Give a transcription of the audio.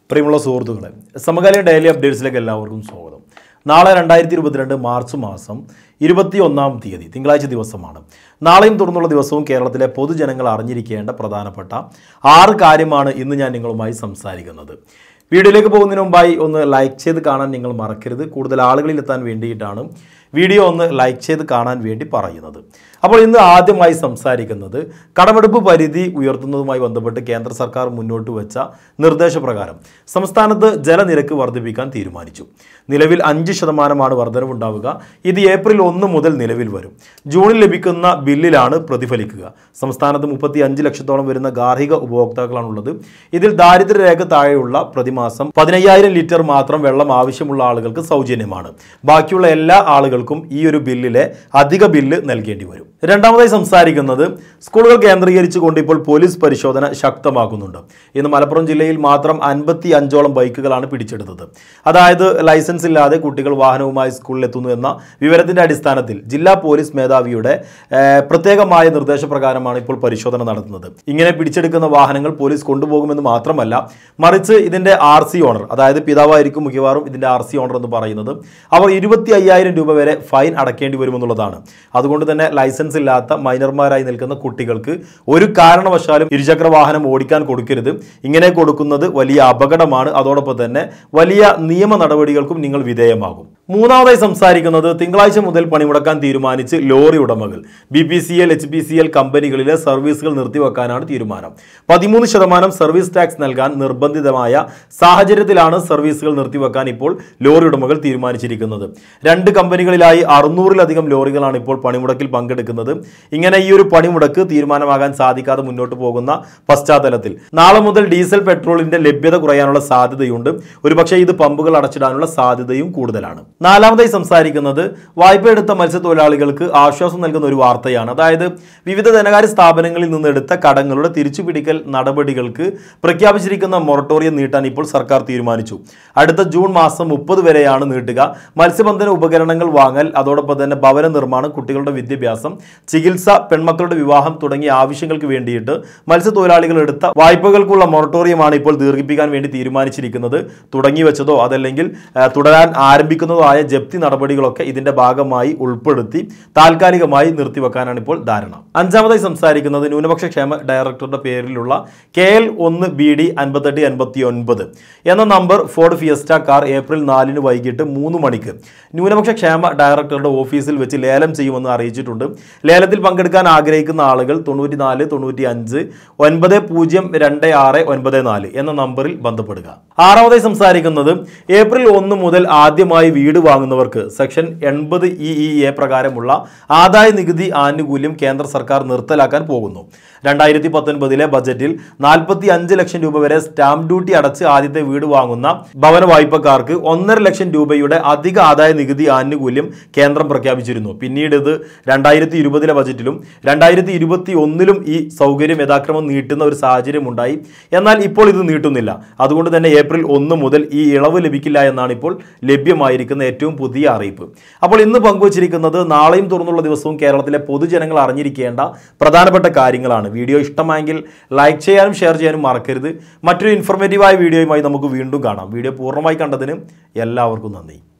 പ്രിയമുള്ള സുഹൃത്തുക്കളെ സമകാലിക ഡെയിലി അപ്ഡേറ്റ്സിലേക്ക് എല്ലാവർക്കും സ്വാഗതം നാളെ രണ്ടായിരത്തി ഇരുപത്തിരണ്ട് മാർച്ച് മാസം ഇരുപത്തി ഒന്നാം തീയതി തിങ്കളാഴ്ച ദിവസമാണ് നാളെയും തുടർന്നുള്ള ദിവസവും കേരളത്തിലെ പൊതുജനങ്ങൾ അറിഞ്ഞിരിക്കേണ്ട പ്രധാനപ്പെട്ട ആറ് കാര്യമാണ് ഇന്ന് ഞാൻ നിങ്ങളുമായി സംസാരിക്കുന്നത് വീഡിയോയിലേക്ക് പോകുന്നതിന് മുമ്പായി ഒന്ന് ലൈക്ക് ചെയ്ത് കാണാൻ നിങ്ങൾ മറക്കരുത് കൂടുതൽ ആളുകളിൽ എത്താൻ വേണ്ടിയിട്ടാണ് വീഡിയോ ഒന്ന് ലൈക്ക് ചെയ്ത് കാണാൻ വേണ്ടി പറയുന്നത് അപ്പോൾ ഇന്ന് ആദ്യമായി സംസാരിക്കുന്നത് കടമെടുപ്പ് പരിധി ഉയർത്തുന്നതുമായി ബന്ധപ്പെട്ട് കേന്ദ്ര സർക്കാർ മുന്നോട്ട് വെച്ച നിർദ്ദേശപ്രകാരം സംസ്ഥാനത്ത് ജലനിരക്ക് വർദ്ധിപ്പിക്കാൻ തീരുമാനിച്ചു നിലവിൽ അഞ്ച് ശതമാനമാണ് വർധനവുണ്ടാവുക ഇത് ഏപ്രിൽ ഒന്ന് മുതൽ നിലവിൽ വരും ജൂണിൽ ലഭിക്കുന്ന ബില്ലിലാണ് പ്രതിഫലിക്കുക സംസ്ഥാനത്ത് മുപ്പത്തി അഞ്ച് ലക്ഷത്തോളം വരുന്ന ഗാർഹിക ഉപഭോക്താക്കളാണുള്ളത് ഇതിൽ ദാരിദ്ര്യരേഖ താഴെയുള്ള പ്രതിമാസം പതിനയ്യായിരം ലിറ്റർ മാത്രം വെള്ളം ആവശ്യമുള്ള ആളുകൾക്ക് സൗജന്യമാണ് ബാക്കിയുള്ള എല്ലാ ആളുകൾക്കും ഈ ഒരു ബില്ലിലെ അധിക ബില്ല് നൽകേണ്ടി വരും രണ്ടാമതായി സംസാരിക്കുന്നത് സ്കൂളുകൾ കേന്ദ്രീകരിച്ചുകൊണ്ട് ഇപ്പോൾ പോലീസ് പരിശോധന ശക്തമാക്കുന്നുണ്ട് ഇന്ന് മലപ്പുറം ജില്ലയിൽ മാത്രം അൻപത്തി അഞ്ചോളം ബൈക്കുകളാണ് പിടിച്ചെടുത്തത് അതായത് ലൈസൻസ് ഇല്ലാതെ കുട്ടികൾ വാഹനവുമായി സ്കൂളിൽ എത്തുന്നു എന്ന വിവരത്തിന്റെ അടിസ്ഥാനത്തിൽ ജില്ലാ പോലീസ് മേധാവിയുടെ ഏഹ്, പ്രത്യേകമായ നിർദ്ദേശപ്രകാരമാണ് ഇപ്പോൾ പരിശോധന നടത്തുന്നത് ഇങ്ങനെ പിടിച്ചെടുക്കുന്ന വാഹനങ്ങൾ പോലീസ് കൊണ്ടുപോകുമെന്ന് മാത്രമല്ല മറിച്ച് ഇതിന്റെ ആർ സി ഓണർ അതായത് പിതാവായിരിക്കും മിക്കവാറും ഇതിന്റെ ആർ സി ഓണർ എന്ന് പറയുന്നത് അവർ ഇരുപത്തി അയ്യായിരം രൂപ വരെ ഫൈൻ അടക്കേണ്ടി വരുമെന്നുള്ളതാണ് അതുകൊണ്ട് തന്നെ ലൈസൻസ് ഇല്ലാത്ത മൈനർമാരായി നിൽക്കുന്ന കുട്ടികൾക്ക് ഒരു കാരണവശാലും ഇരുചക്ര വാഹനം ഓടിക്കാൻ കൊടുക്കരുത് ഇങ്ങനെ കൊടുക്കുന്നത് വലിയ അപകടമാണ് അതോടൊപ്പം തന്നെ വലിയ നിയമ നടപടികൾക്കും നിങ്ങൾ വിധേയമാകും മൂന്നാമതായി സംസാരിക്കുന്നത് തിങ്കളാഴ്ച മുതൽ പണിമുടക്കാൻ തീരുമാനിച്ച് ലോറി ഉടമകൾ B P C L H P C L കമ്പനികളിലെ സർവീസുകൾ നിർത്തിവെക്കാനാണ് തീരുമാനം പതിമൂന്ന് ശതമാനം സർവീസ് ടാക്സ് നൽകാൻ നിർബന്ധിതമായ സാഹചര്യത്തിലാണ് സർവീസുകൾ നിർത്തിവെക്കാൻ ഇപ്പോൾ ലോറി ഉടമകൾ തീരുമാനിച്ചിരിക്കുന്നത് രണ്ട് കമ്പനികളിലായി അറുന്നൂറിലധികം ലോറികളാണ് ഇപ്പോൾ പണിമുടക്കിൽ പങ്കെടുക്കുന്നത് ഇങ്ങനെ ഈ ഒരു പണിമുടക്ക് തീരുമാനമാകാൻ സാധിക്കാതെ മുന്നോട്ട് പോകുന്ന പശ്ചാത്തലത്തിൽ നാളെ മുതൽ ഡീസൽ പെട്രോളിന്റെ ലഭ്യത കുറയാനുള്ള സാധ്യതയുണ്ട് ഒരുപക്ഷെ ഇത് പമ്പുകൾ അടച്ചിടാനുള്ള സാധ്യതയും കൂടുതലാണ് നാലാമതായി സംസാരിക്കുന്നത് വായ്പ എടുത്ത മത്സ്യത്തൊഴിലാളികൾക്ക് ആശ്വാസം നൽകുന്ന ഒരു വാർത്തയാണ് അതായത് വിവിധ ധനകാര്യ സ്ഥാപനങ്ങളിൽ നിന്ന് എടുത്ത കടങ്ങളുടെ തിരിച്ചുപിടിക്കൽ നടപടികൾക്ക് പ്രഖ്യാപിച്ചിരിക്കുന്ന മൊറട്ടോറിയം നീട്ടാൻ ഇപ്പോൾ സർക്കാർ തീരുമാനിച്ചു അടുത്ത ജൂൺ മാസം മുപ്പത് വരെയാണ് നീട്ടുക മത്സ്യബന്ധന ഉപകരണങ്ങൾ വാങ്ങൽ അതോടൊപ്പം തന്നെ ഭവന നിർമ്മാണം കുട്ടികളുടെ വിദ്യാഭ്യാസം ചികിത്സ പെൺമക്കളുടെ വിവാഹം തുടങ്ങിയ ആവശ്യങ്ങൾക്ക് വേണ്ടിയിട്ട് മത്സ്യത്തൊഴിലാളികൾ എടുത്ത വായ്പകൾക്കുള്ള മൊറട്ടോറിയമാണ് ഇപ്പോൾ ദീർഘിപ്പിക്കാൻ വേണ്ടി തീരുമാനിച്ചിരിക്കുന്നത് തുടങ്ങി വെച്ചതോ അതല്ലെങ്കിൽ ആ, തുടരാൻ ആരംഭിക്കുന്നതോ ആയ ജപ്തി നടപടികളൊക്കെ ഇതിന്റെ ഭാഗമായി ഉൾപ്പെടുത്തി താൽക്കാലികമായി നിർത്തിവെക്കാനാണ് ഇപ്പോൾ ധാരണ അഞ്ചാമതായി സംസാരിക്കുന്നത് ന്യൂനപക്ഷ ക്ഷേമ ഡയറക്ടറുടെ പേരിലുള്ള കെ എൽ ഒന്ന് ബി ഡി അൻപത്തെട്ട് എൺപത്തി ഒൻപത് എന്ന number Ford Fiesta car April നാലിന് വൈകിട്ട് മൂന്ന് മണിക്ക് ന്യൂനപക്ഷ ക്ഷേമ ഡയറക്ടറുടെ ഓഫീസിൽ വെച്ച് ലേലം ചെയ്യുമെന്ന് അറിയിച്ചിട്ടുണ്ട് ലേലത്തിൽ പങ്കെടുക്കാൻ ആഗ്രഹിക്കുന്ന ആളുകൾ തൊണ്ണൂറ്റി നാല് തൊണ്ണൂറ്റി അഞ്ച് ഒൻപത് പൂജ്യം രണ്ട് ആറ് ഒൻപത് നാല് എന്ന നമ്പറിൽ ബന്ധപ്പെടുക ആറാമതായി സംസാരിക്കുന്നത് ഏപ്രിൽ ഒന്ന് മുതൽ ആദ്യമായി വീട് വാങ്ങുന്നവർക്ക് സെക്ഷൻ എൺപത് ഇ ഇ എ പ്രകാരമുള്ള ആദായ നികുതി ആനുകൂല്യം കേന്ദ്ര സർക്കാർ നിർത്തലാക്കാൻ പോകുന്നു രണ്ടായിരത്തി പത്തൊൻപതിലെ ബജറ്റിൽ നാൽപ്പത്തി അഞ്ച് ലക്ഷം രൂപ വരെ സ്റ്റാമ്പ് ഡ്യൂട്ടി അടച്ച് ആദ്യത്തെ വീട് വാങ്ങുന്ന ഭവന വായ്പക്കാർക്ക് ഒന്നര ലക്ഷം രൂപയുടെ അധിക ആദായ നികുതി ആനുകൂല്യം കേന്ദ്രം പ്രഖ്യാപിച്ചിരുന്നു പിന്നീട് ഇത് രണ്ടായിരത്തി ഇരുപതിലെ ബജറ്റിലും രണ്ടായിരത്തി ഇരുപത്തി ഒന്നിലും ഈ സൗകര്യം യഥാക്രമം നീട്ടുന്ന ഒരു സാഹചര്യം ഉണ്ടായി എന്നാൽ ഇപ്പോൾ ഇത് നീട്ടുന്നില്ല അതുകൊണ്ട് തന്നെ ഏപ്രിൽ ഒന്ന് മുതൽ ഈ ഇളവ് ലഭിക്കില്ല എന്നാണ് ഇപ്പോൾ ലഭ്യമായിരിക്കുന്ന ഏറ്റവും പുതിയ അറിയിപ്പ് അപ്പോൾ ഇന്ന് പങ്കുവച്ചിരിക്കുന്നത് നാളെയും തുറന്നുള്ള ദിവസവും കേരളത്തിലെ പൊതുജനങ്ങൾ അറിഞ്ഞിരിക്കേണ്ട പ്രധാനപ്പെട്ട കാര്യങ്ങളാണ് വീഡിയോ ഇഷ്ടമായെങ്കിൽ ലൈക്ക് ചെയ്യാനും ഷെയർ ചെയ്യാനും മറക്കരുത് മറ്റൊരു ഇൻഫോർമേറ്റീവായ വീഡിയോയുമായി നമുക്ക് വീണ്ടും കാണാം വീഡിയോ പൂർണ്ണമായി കണ്ടതിന് എല്ലാവർക്കും നന്ദി